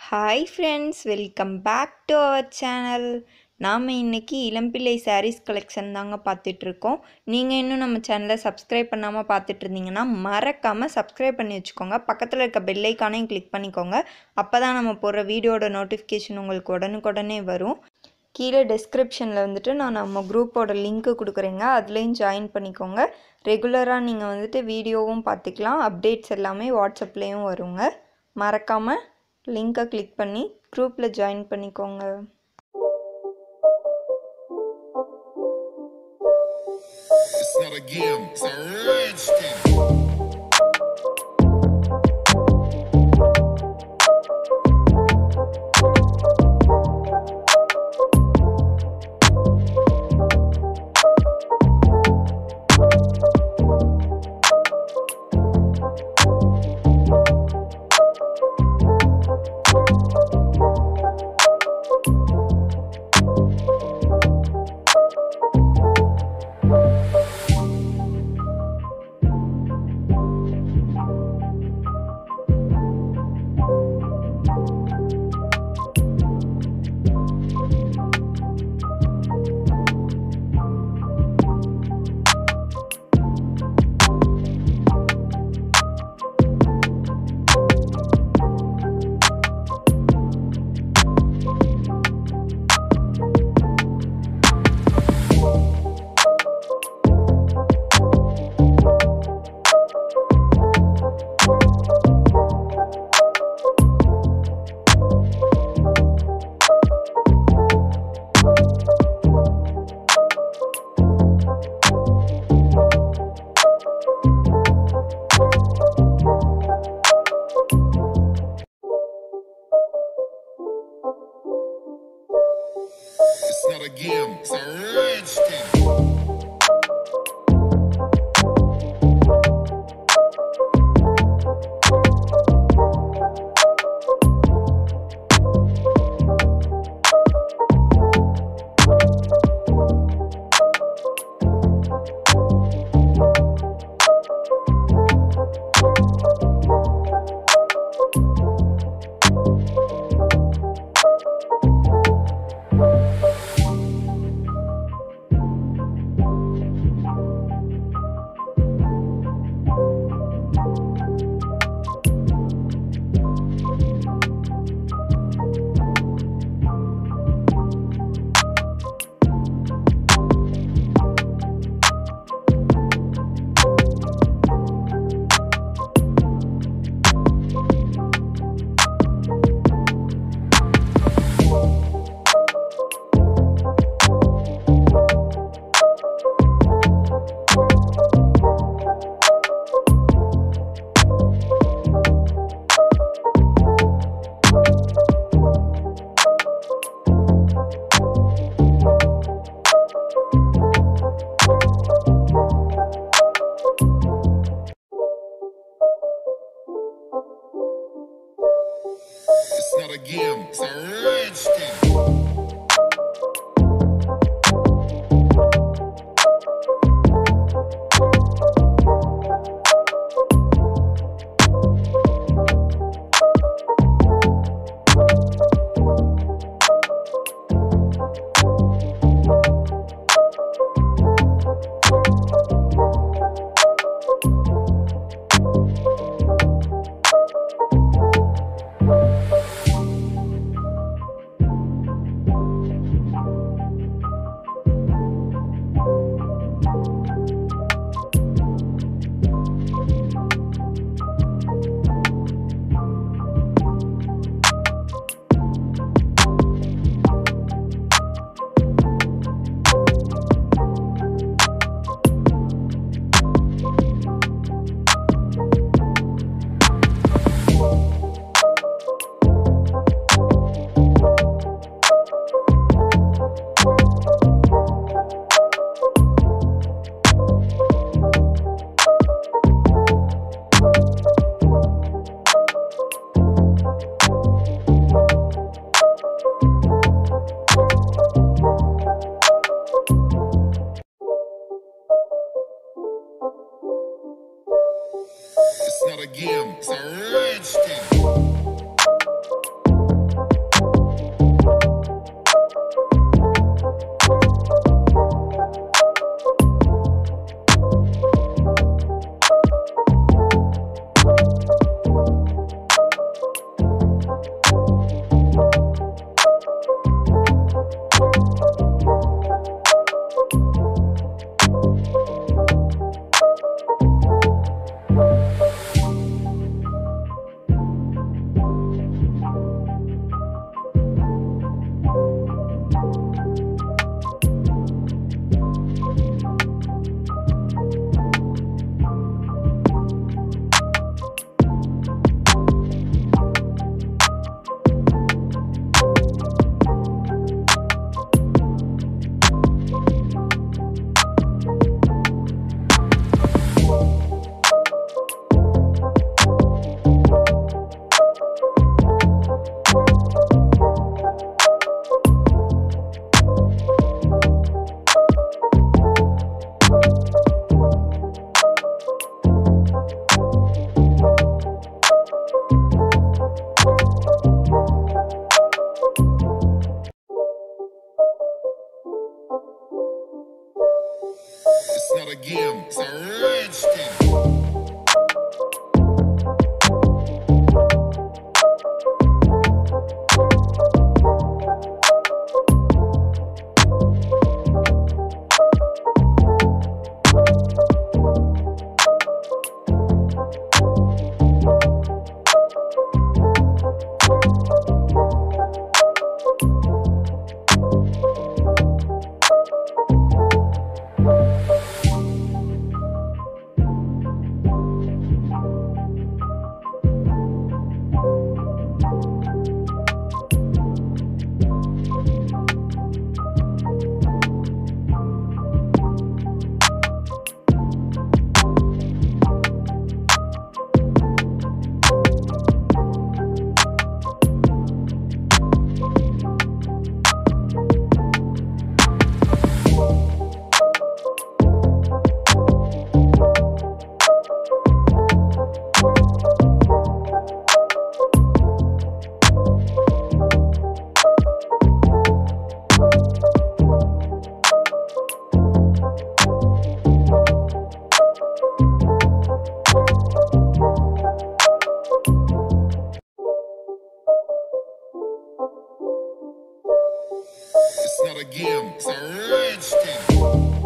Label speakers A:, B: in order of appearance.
A: Hi friends welcome back to our channel நாம் இன்னைக்கு இளம்பிள்ளை saris collection தாங்க பார்த்துட்ருக்கோம் நீங்கள் இன்னும் நம்ம சேனலை சப்ஸ்கிரைப் பண்ணாமல் பார்த்துட்டு இருந்தீங்கன்னா மறக்காமல் சப்ஸ்கிரைப் பண்ணி வச்சுக்கோங்க பக்கத்தில் இருக்க பெல் ஐக்கானையும் கிளிக் பண்ணிக்கோங்க அப்போ தான் நம்ம போடுற வீடியோட நோட்டிஃபிகேஷன் உங்களுக்கு உடனுக்குடனே வரும் கீழே டிஸ்கிரிப்ஷனில் வந்துட்டு நான் நம்ம குரூப்போட லிங்க்கு கொடுக்குறேங்க அதுலேயும் ஜாயின் பண்ணிக்கோங்க ரெகுலராக நீங்கள் வந்துட்டு வீடியோவும் பார்த்துக்கலாம் அப்டேட்ஸ் எல்லாமே வாட்ஸ்அப்லேயும் வருங்க மறக்காமல் லிங்கை கிளிக் பண்ணி குரூப்பில் ஜாயின் பண்ணிக்கோங்க
B: It's not a game, it's a rich thing. It's not a game, it's a rich thing. It's not a game, it's a rich thing. not a game, it's a rich thing.